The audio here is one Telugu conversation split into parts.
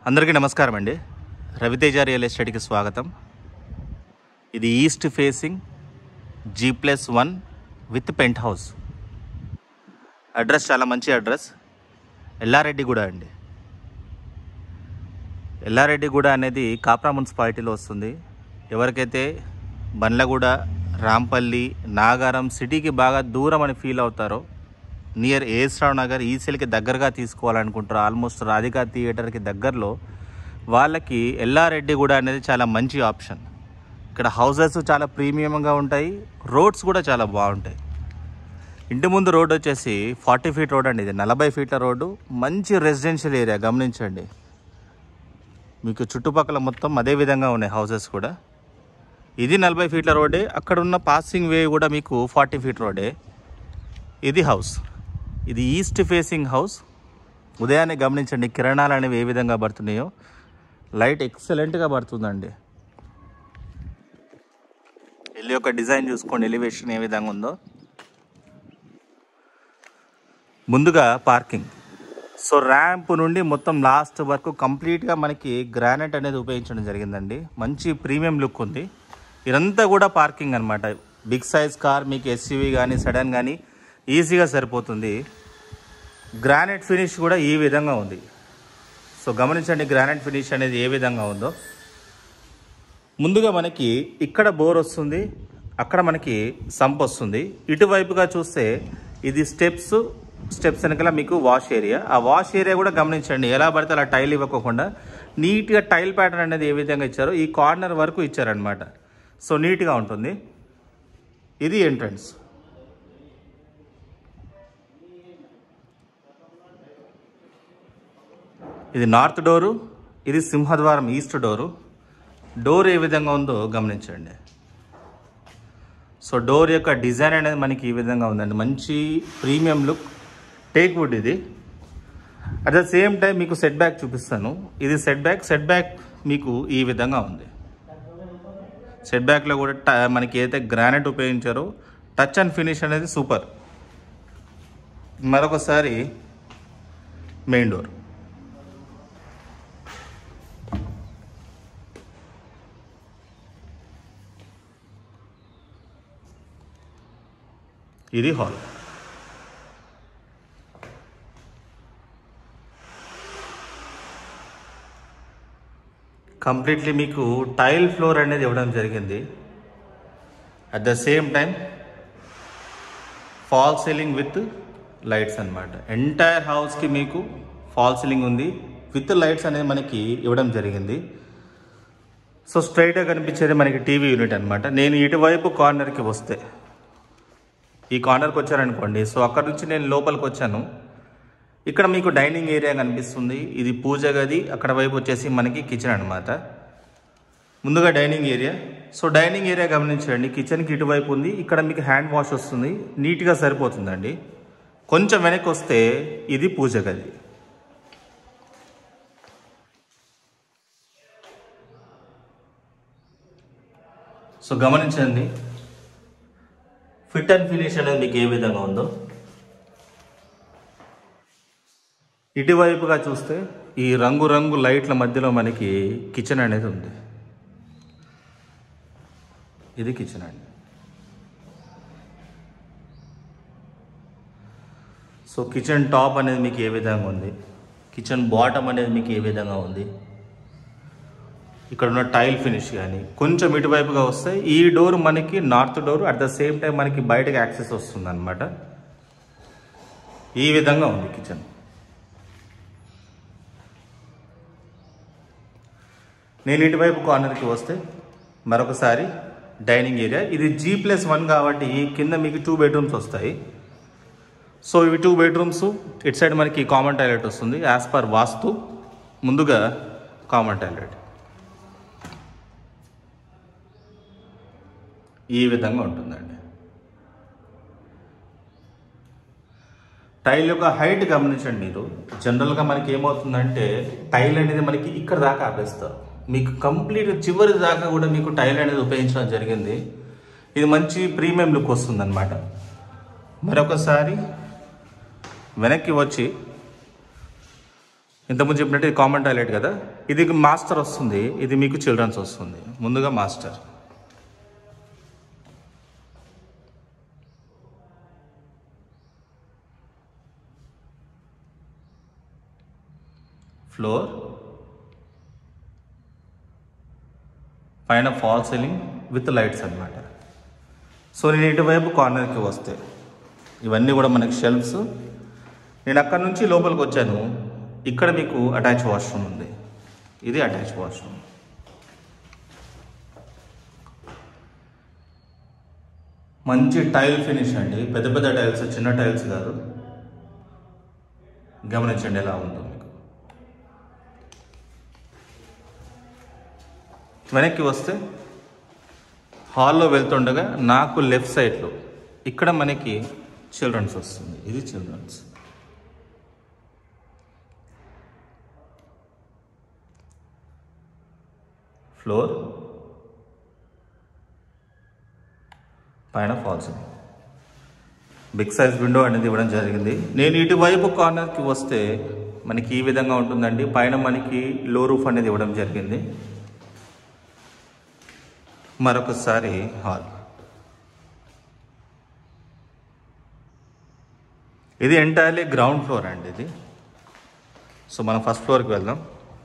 అందరికీ నమస్కారం అండి రవితేజ రియల్ ఎస్టేట్కి స్వాగతం ఇది east facing G plus one with penthouse address చాలా మంచి అడ్రస్ ఎల్లారెడ్డిగూడ అండి ఎల్లారెడ్డిగూడ అనేది కాప్రా మున్సిపాలిటీలో వస్తుంది ఎవరికైతే బండ్లగూడ రాంపల్లి నాగారం సిటీకి బాగా దూరం అని ఫీల్ అవుతారో నియర్ ఏస్రావ్ నగర్ ఈసీలకి దగ్గరగా తీసుకోవాలనుకుంటారు ఆల్మోస్ట్ రాధికా థియేటర్కి దగ్గరలో వాళ్ళకి ఎల్లారెడ్డిగూడ అనేది చాలా మంచి ఆప్షన్ ఇక్కడ హౌసెస్ చాలా ప్రీమియంగా ఉంటాయి రోడ్స్ కూడా చాలా బాగుంటాయి ఇంటి ముందు రోడ్ వచ్చేసి ఫార్టీ ఫీట్ రోడ్ అండి ఇది నలభై ఫీట్ల రోడ్డు మంచి రెసిడెన్షియల్ ఏరియా గమనించండి మీకు చుట్టుపక్కల మొత్తం అదే విధంగా ఉన్నాయి హౌసెస్ కూడా ఇది నలభై ఫీట్ల రోడ్డే అక్కడ ఉన్న పాసింగ్ వే కూడా మీకు ఫార్టీ ఫీట్ రోడ్డే ఇది హౌస్ ఇది ఈస్ట్ ఫేసింగ్ హౌస్ ఉదయాన్నే గమనించండి కిరణాలు అనేవి ఏ విధంగా పడుతున్నాయో లైట్ ఎక్సలెంట్గా పడుతుందండి ఇల్లు యొక్క డిజైన్ చూసుకోండి ఎలివేషన్ ఏ విధంగా ఉందో ముందుగా పార్కింగ్ సో ర్యాంప్ నుండి మొత్తం లాస్ట్ వరకు కంప్లీట్గా మనకి గ్రానైట్ అనేది ఉపయోగించడం జరిగిందండి మంచి ప్రీమియం లుక్ ఉంది ఇదంతా కూడా పార్కింగ్ అనమాట బిగ్ సైజ్ కార్ మీకు ఎస్యూవీ కానీ సడన్ కానీ ఈజీగా సరిపోతుంది గ్రానైట్ ఫినిష్ కూడా ఈ విధంగా ఉంది సో గమనించండి గ్రానైట్ ఫినిష్ అనేది ఏ విధంగా ఉందో ముందుగా మనకి ఇక్కడ బోర్ వస్తుంది అక్కడ మనకి సంప్ వస్తుంది ఇటువైపుగా చూస్తే ఇది స్టెప్స్ స్టెప్స్ వెనకాల మీకు వాష్ ఏరియా ఆ వాష్ ఏరియా కూడా గమనించండి ఎలా పడితే అలా టైల్ ఇవ్వకోకుండా నీట్గా టైల్ ప్యాటర్న్ అనేది ఏ విధంగా ఇచ్చారో ఈ కార్నర్ వరకు ఇచ్చారనమాట సో నీట్గా ఉంటుంది ఇది ఎంట్రన్స్ ఇది నార్త్ డోరు ఇది సింహద్వారం ఈస్ట్ డోరు డోర్ ఏ విధంగా ఉందో గమనించండి సో డోర్ యొక్క డిజైన్ అనేది మనకి ఈ విధంగా ఉందండి మంచి ప్రీమియం లుక్ టేక్ వుడ్ ఇది అట్ ద సేమ్ టైం మీకు సెట్ బ్యాక్ చూపిస్తాను ఇది సెట్ బ్యాక్ సెట్ బ్యాక్ మీకు ఈ విధంగా ఉంది సెట్ బ్యాక్లో కూడా ట- మనకి ఏదైతే గ్రానైట్ ఉపయోగించారో టచ్ అండ్ ఫినిష్ అనేది సూపర్ మరొకసారి మెయిన్ డోర్ ఇది హాల్ కంప్లీట్లీ మీకు టైల్ ఫ్లోర్ అనేది ఇవ్వడం జరిగింది at the same time false ceiling with lights అన్నమాట ఎంటైర్ హౌస్కి మీకు ఫాల్ సీలింగ్ ఉంది విత్ లైట్స్ అనేది మనకి ఇవ్వడం జరిగింది సో స్ట్రైట్గా కనిపించేది మనకి టీవీ యూనిట్ అనమాట నేను ఇటువైపు కార్నర్కి వస్తే ఈ కార్నర్కి వచ్చారనుకోండి సో అక్కడ నుంచి నేను లోపలికి వచ్చాను ఇక్కడ మీకు డైనింగ్ ఏరియా కనిపిస్తుంది ఇది పూజ గది అక్కడ వైపు వచ్చేసి మనకి కిచెన్ అనమాట ముందుగా dining area so dining area గమనించండి కిచెన్కి ఇటువైపు ఉంది ఇక్కడ మీకు హ్యాండ్ వాష్ వస్తుంది నీట్గా సరిపోతుందండి కొంచెం వెనక్కి వస్తే ఇది పూజ గది సో గమనించండి ఫిట్ అండ్ ఫినిష్ అనేది మీకు ఏ విధంగా ఉందో ఇటువైపుగా చూస్తే ఈ రంగు రంగు లైట్ల మధ్యలో మనకి కిచెన్ అనేది ఉంది ఇది కిచెన్ అండి సో కిచెన్ టాప్ అనేది మీకు ఏ విధంగా ఉంది కిచెన్ బాటమ్ అనేది మీకు ఏ విధంగా ఉంది ఇక్కడ ఉన్న టైల్ ఫినిష్ కానీ కొంచెం ఇటువైపుగా వస్తే ఈ డోర్ మనకి north door at the same time మనకి బయటకు యాక్సెస్ వస్తుంది అనమాట ఈ విధంగా ఉంది కిచెన్ నేను ఇటువైపు కార్నర్కి వస్తే మరొకసారి డైనింగ్ ఏరియా ఇది జీ ప్లస్ వన్ కాబట్టి ఈ కింద మీకు టూ బెడ్రూమ్స్ వస్తాయి సో ఇవి టూ బెడ్రూమ్స్ ఇటు సైడ్ మనకి కామన్ టాయిలెట్ వస్తుంది యాజ్ పర్ వాస్తు ముందుగా కామన్ టాయిలెట్ ఈ విధంగా ఉంటుందండి టైల్ యొక్క హైట్ గమనించండి మీరు జనరల్గా మనకి ఏమవుతుందంటే టైల్ అనేది మనకి ఇక్కడ దాకా ఆపేస్తారు మీకు కంప్లీట్ చివరి దాకా కూడా మీకు టైల్ అనేది ఉపయోగించడం జరిగింది ఇది మంచి ప్రీమియం లుక్ వస్తుందన్నమాట మరొకసారి వెనక్కి వచ్చి ఇంతకుముందు చెప్పినట్టు ఇది కామన్ టాయిలెట్ కదా ఇది మాస్టర్ వస్తుంది ఇది మీకు చిల్డ్రన్స్ వస్తుంది ముందుగా మాస్టర్ ఫ్లోర్ పైన ఫాల్ సీలింగ్ విత్ లైట్స్ అన్నమాట సో నేను ఇటువైపు కార్నర్కి వస్తే ఇవన్నీ కూడా మనకి షెల్ఫ్స్ నేను అక్కడ నుంచి లోపలికి వచ్చాను ఇక్కడ మీకు అటాచ్ వాష్రూమ్ ఉంది ఇది అటాచ్ వాష్రూమ్ మంచి టైల్ ఫినిష్ అండి పెద్ద పెద్ద టైల్స్ చిన్న టైల్స్ కాదు గమనించండి ఎలా ఉందో మీకు వెనక్కి వస్తే హాల్లో వెళ్తుండగా నాకు లెఫ్ట్ సైడ్లో ఇక్కడ మనకి చిల్డ్రన్స్ వస్తుంది ఇది చిల్డ్రన్స్ ఫ్లోర్ పైన ఫాల్స్ బిగ్ సైజ్ విండో అనేది ఇవ్వడం జరిగింది నేను ఇటువైపు కార్నర్కి వస్తే మనకి ఈ విధంగా ఉంటుందండి పైన మనకి లో రూఫ్ అనేది ఇవ్వడం జరిగింది మరొకసారి హాల్ ఇది ఎంటైర్లీ గ్రౌండ్ ఫ్లోర్ అండి ఇది సో మనం ఫస్ట్ ఫ్లోర్కి వెళ్దాం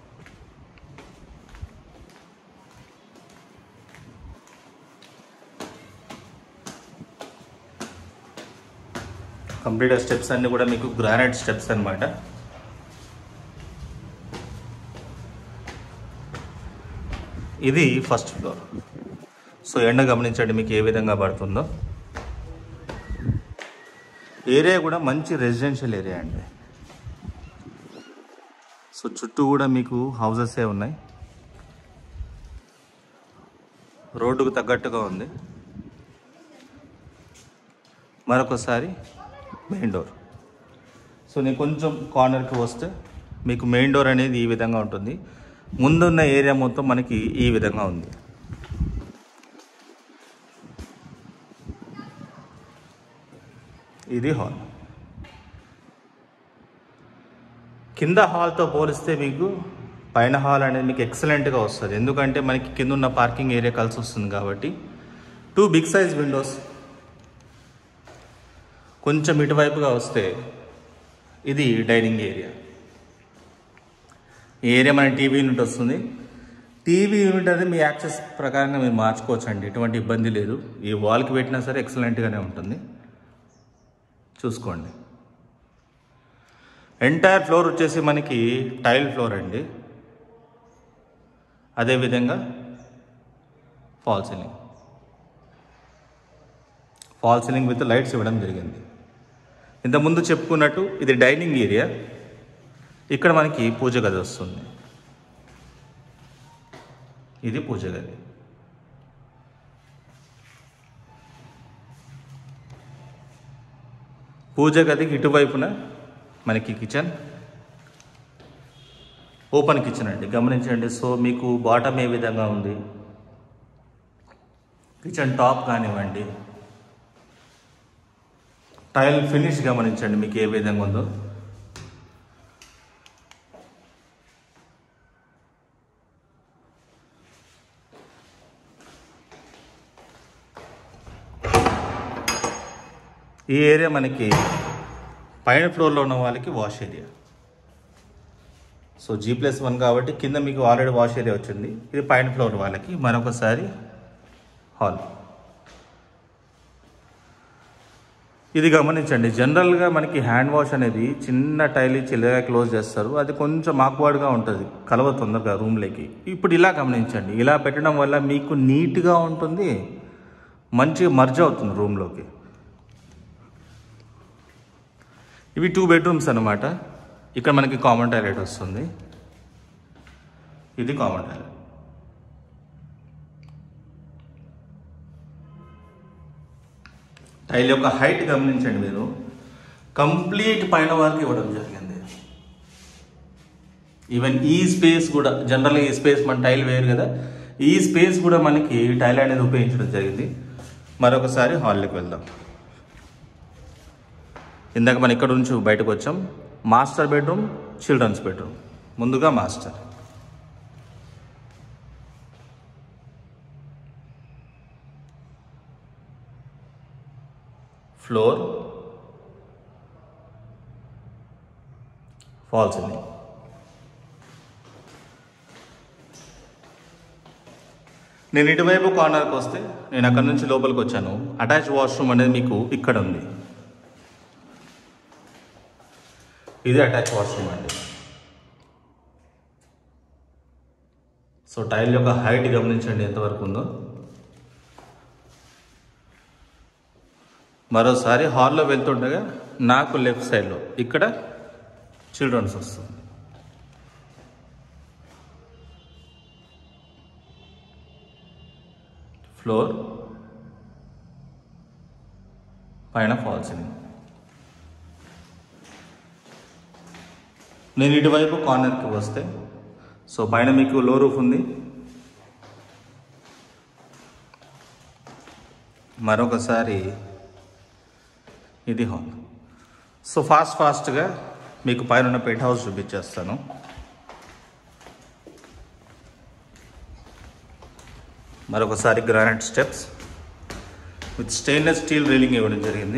కంప్లీట్ స్టెప్స్ అన్ని కూడా మీకు గ్రానైట్ స్టెప్స్ అన్నమాట ఇది ఫస్ట్ ఫ్లోర్ సో ఎండ గమనించండి మీకు ఏ విధంగా పడుతుందో ఏరియా కూడా మంచి రెసిడెన్షియల్ ఏరియా అండి సో చుట్టూ కూడా మీకు హౌసెసే ఉన్నాయి రోడ్డుకు తగ్గట్టుగా ఉంది మరొకసారి మెయిన్ డోర్ సో నేను కొంచెం కార్నర్కి వస్తే మీకు మెయిన్ డోర్ అనేది ఈ విధంగా ఉంటుంది ముందున్న ఏరియా మొత్తం మనకి ఈ విధంగా ఉంది ఇది హాల్ కింద హాల్తో పోలిస్తే మీకు పైన హాల్ అనేది మీకు ఎక్సలెంట్గా వస్తుంది ఎందుకంటే మనకి కింద ఉన్న పార్కింగ్ ఏరియా కలిసి వస్తుంది కాబట్టి టూ బిగ్ సైజ్ విండోస్ కొంచెం ఇటువైపుగా వస్తే ఇది డైనింగ్ ఏరియా ఈ ఏరియా మన టీవీ యూనిట్ వస్తుంది టీవీ యూనిట్ అనేది మీ యాక్సెస్ ప్రకారంగా మీరు మార్చుకోవచ్చు అండి ఎటువంటి ఇబ్బంది లేదు ఈ వాల్కి పెట్టినా సరే ఎక్సలెంట్గానే ఉంటుంది చూసుకోండి ఎంటైర్ ఫ్లోర్ వచ్చేసి మనకి టైల్ ఫ్లోర్ అండి అదేవిధంగా false ceiling false ceiling with lights ఇవ్వడం జరిగింది ఇంతకుముందు చెప్పుకున్నట్టు ఇది డైనింగ్ ఏరియా ఇక్కడ మనకి పూజ గది వస్తుంది ఇది పూజ గది పూజ గదికి ఇటువైపున మనకి కిచెన్ ఓపెన్ కిచెన్ అండి గమనించండి సో మీకు బాటమ్ ఏ విధంగా ఉంది కిచెన్ టాప్ కానివ్వండి టైల్ ఫినిష్ గమనించండి మీకు ఏ విధంగా ఉందో ఈ ఏరియా మనకి పైన ఫ్లోర్లో ఉన్న వాళ్ళకి wash area so G plus one కాబట్టి కింద మీకు ఆల్రెడీ వాష్ ఏరియా వచ్చింది ఇది పైన ఫ్లోర్ వాళ్ళకి మరొకసారి హాల్ ఇది గమనించండి జనరల్గా మనకి హ్యాండ్ వాష్ అనేది చిన్న టైల్ చిల్లగా క్లోజ్ చేస్తారు అది కొంచెం ఆక్వర్డ్గా ఉంటుంది కలవ తొందరగా రూమ్లోకి ఇప్పుడు ఇలా గమనించండి ఇలా పెట్టడం వల్ల మీకు నీట్గా ఉంటుంది మంచిగా మర్జ్ అవుతుంది రూమ్లోకి ఇవి టూ బెడ్రూమ్స్ అనమాట ఇక్కడ మనకి కామన్ టాయిలెట్ వస్తుంది ఇది కామన్ టాయిలెట్ టైల్ యొక్క హైట్ గమనించండి మీరు కంప్లీట్ పైన వరకు ఇవ్వడం జరిగింది ఈవెన్ ఈ స్పేస్ కూడా జనరల్గా ఈ స్పేస్ మన టైల్ వేరు కదా ఈ స్పేస్ కూడా మనకి టైల్ అనేది ఉపయోగించడం జరిగింది మరొకసారి హాల్లోకి వెళ్దాం ఇందాక మనం ఇక్కడ నుంచి బయటకు వచ్చాం మాస్టర్ బెడ్రూమ్ చిల్డ్రన్స్ బెడ్రూమ్ ముందుగా మాస్టర్ ఫ్లోర్ ఫాల్ సీలింగ్ నేను ఇటువైపు కార్నర్కి వస్తే నేను అక్కడ నుంచి లోపలికి వచ్చాను అటాచ్ వాష్రూమ్ అనేది మీకు ఇక్కడ ఉంది ఇది అటాచ్ వాష్రూమ్ అండి సో టైల్ యొక్క హైట్ గమనించండి ఎంతవరకు ఉందో మరోసారి హాల్లో వెళ్తుండగా నాకు లెఫ్ట్ సైడ్లో ఇక్కడ చిల్డ్రన్స్ వస్తుంది ఫ్లోర్ పైన ఫాల్ సీలింగ్ నేను ఇటువైపు కార్నర్కి వస్తే సో పైన మీకు లో రూఫ్ ఉంది మరొకసారి ఇది హాల్ సో ఫాస్ట్ ఫాస్ట్గా మీకు పైన ఉన్న పెంట్ హౌస్ చూపించేస్తాను మరొకసారి granite steps with stainless steel railing ఇవ్వడం జరిగింది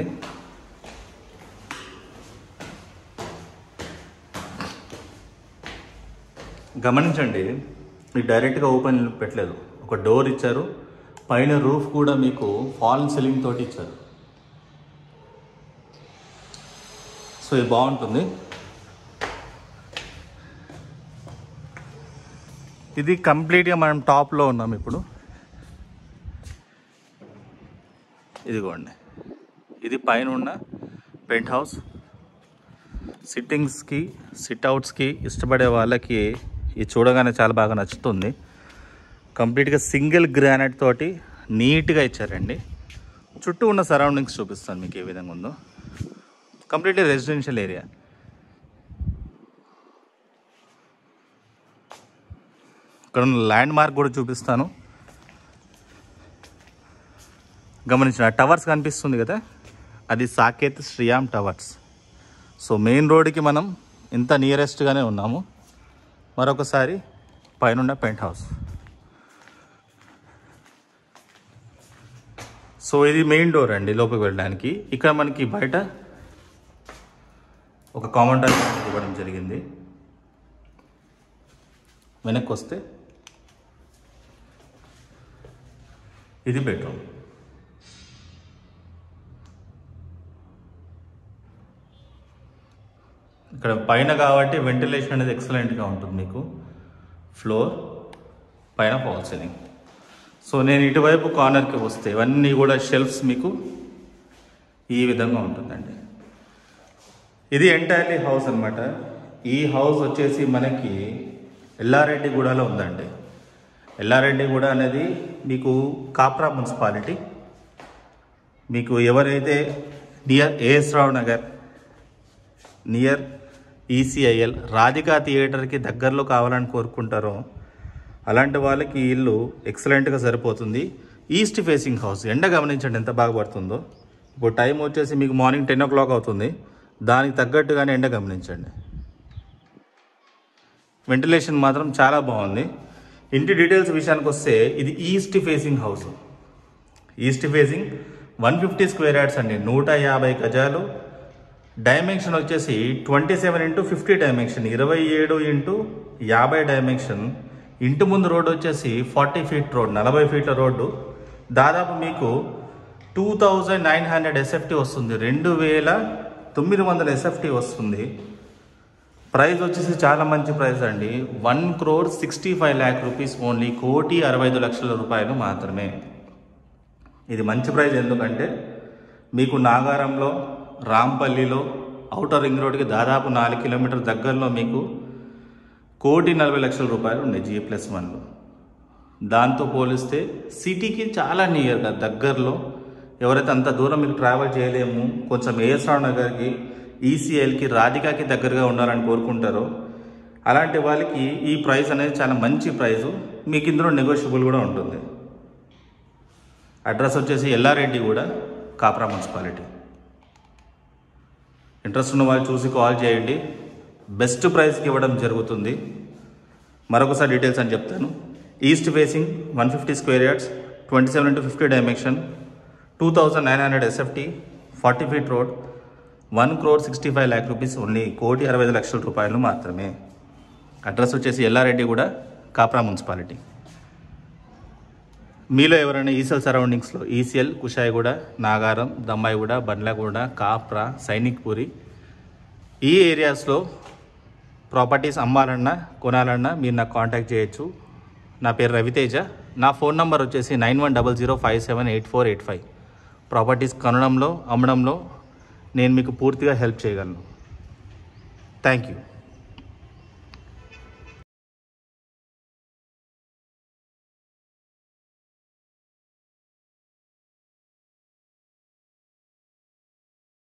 గమనించండి మీకు డైరెక్ట్గా ఓపెన్ పెట్టలేదు ఒక డోర్ ఇచ్చారు పైన రూఫ్ కూడా మీకు ఫాల్ సీలింగ్ తోటి ఇచ్చారు సో ఇది బాగుంటుంది ఇది కంప్లీట్గా మనం టాప్లో ఉన్నాం ఇప్పుడు ఇదిగోండి ఇది పైన ఉన్న పెంట్ హౌస్ సిట్టింగ్స్కి సిట్అవుట్స్కి ఇష్టపడే వాళ్ళకి ఇది చూడగానే చాలా బాగా నచ్చుతుంది కంప్లీట్గా సింగిల్ గ్రానైట్ తోటి నీట్గా ఇచ్చారండి చుట్టూ ఉన్న సరౌండింగ్స్ చూపిస్తాను మీకు ఏ విధంగా ఉందో కంప్లీట్లీ రెసిడెన్షియల్ ఏరియా ఇక్కడ ఉన్న ల్యాండ్ మార్క్ కూడా చూపిస్తాను గమనించిన టవర్స్ కనిపిస్తుంది కదా అది Saket Sriyam towers so main రోడ్కి మనం ఇంత నియరెస్ట్గానే ఉన్నాము మరొకసారి పైన పెంట్ హౌస్ సో ఇది మెయిన్ డోర్ అండి లోపలికి వెళ్ళడానికి ఇక్కడ మనకి బయట ఒక కామన్ టాయిలెట్ ఇవ్వడం జరిగింది వెనక్కి వస్తే ఇది బెడ్రూమ్ ఇక్కడ పైన కాబట్టి వెంటిలేషన్ అనేది ఎక్సలెంట్గా ఉంటుంది మీకు ఫ్లోర్ పైన ఫాల్ సీలింగ్ సో నేను ఇటువైపు కార్నర్కి వస్తే ఇవన్నీ కూడా షెల్ఫ్స్ మీకు ఈ విధంగా ఉంటుందండి ఇది ఎంటైర్లీ హౌస్ అన్నమాట ఈ హౌస్ వచ్చేసి మనకి ఎల్లారెడ్డిగూడలో ఉందండి ఎల్లారెడ్డిగూడ అనేది మీకు కాప్రా మున్సిపాలిటీ మీకు ఎవరైతే near A S Rao Nagar near ECIL Radhika థియేటర్కి దగ్గరలో కావాలని కోరుకుంటారో అలాంటి వాళ్ళకి ఈ ఇల్లు ఎక్సలెంట్గా సరిపోతుంది ఈస్ట్ ఫేసింగ్ హౌస్ ఎండ గమనించండి ఎంత బాగా పడుతుందో ఇప్పుడు టైం వచ్చేసి మీకు మార్నింగ్ టెన్ ఓ క్లాక్ అవుతుంది దానికి తగ్గట్టుగానే ఎండ గమనించండి వెంటిలేషన్ మాత్రం చాలా బాగుంది ఇంటి డీటెయిల్స్ విషయానికి వస్తే ఇది east facing house east facing one fifty square yards అండి నూట యాభై గజాలు డైమెన్షన్ వచ్చేసి twenty seven into fifty dimension ఇరవై ఏడు ఇంటూ యాభై డైమెన్షన్ ఇంటి ముందు రోడ్డు వచ్చేసి ఫార్టీ ఫీట్ రోడ్ నలభై ఫీట్ల రోడ్డు దాదాపు మీకు two thousand nine hundred SFT వస్తుంది రెండు వేల తొమ్మిది వందల ఎస్ఎఫ్టీ వస్తుంది ప్రైస్ వచ్చేసి చాలా మంచి ప్రైస్ అండి one crore sixty five lakh rupees only కోటి అరవై ఐదు లక్షల రూపాయలు మాత్రమే ఇది మంచి ప్రైస్ ఎందుకంటే మీకు నాగారంలో రాంపల్లిలో అవుటర్ రింగ్ రోడ్కి దాదాపు నాలుగు కిలోమీటర్ దగ్గరలో మీకు కోటి నలభై లక్షల రూపాయలు ఉన్నాయి జీ ప్లస్ వన్లో దాంతో పోలిస్తే సిటీకి చాలా నియర్గా దగ్గరలో ఎవరైతే అంత దూరం మీకు ట్రావెల్ చేయలేము కొంచెం ఏఎస్ఆర్ నగర్కి ఈసీఎల్కి రాధికాకి దగ్గరగా ఉండాలని కోరుకుంటారో అలాంటి వాళ్ళకి ఈ ప్రైస్ అనేది చాలా మంచి ప్రైస్ మీకు ఇందులో నెగోషియబుల్ కూడా ఉంటుంది అడ్రస్ వచ్చేసి ఎల్లారెడ్డి కూడా కాప్రా మున్సిపాలిటీ ఇంట్రెస్ట్ ఉన్న వాళ్ళు చూసి కాల్ చేయండి బెస్ట్ ప్రైస్కి ఇవ్వడం జరుగుతుంది మరొకసారి డీటెయిల్స్ అని చెప్తాను east facing one fifty square yards twenty seven into fifty dimension two thousand nine hundred SFT forty feet road one crore sixty five lakh rupees only కోటి అరవై ఐదు లక్షల రూపాయలు మాత్రమే అడ్రస్ వచ్చేసి ఎల్లారెడ్డి కూడా కాప్రా మున్సిపాలిటీ మీలో ఎవరైనా ఈసెల్ సరౌండింగ్స్లో ఈసీఎల్ కుషాయిగూడ నాగారం దమ్మాయిగూడ బండ్లగూడ కాప్రా సైనిక్పూరి ఈ ఏరియాస్లో ప్రాపర్టీస్ అమ్మాలన్నా కొనాలన్నా మీరు నాకు కాంటాక్ట్ చేయొచ్చు నా పేరు రవితేజ నా ఫోన్ నంబర్ వచ్చేసి nine one double zero five seven eight four eight five properties కొనడంలో అమ్మడంలో నేను మీకు పూర్తిగా హెల్ప్ చేయగలను థ్యాంక్ యూ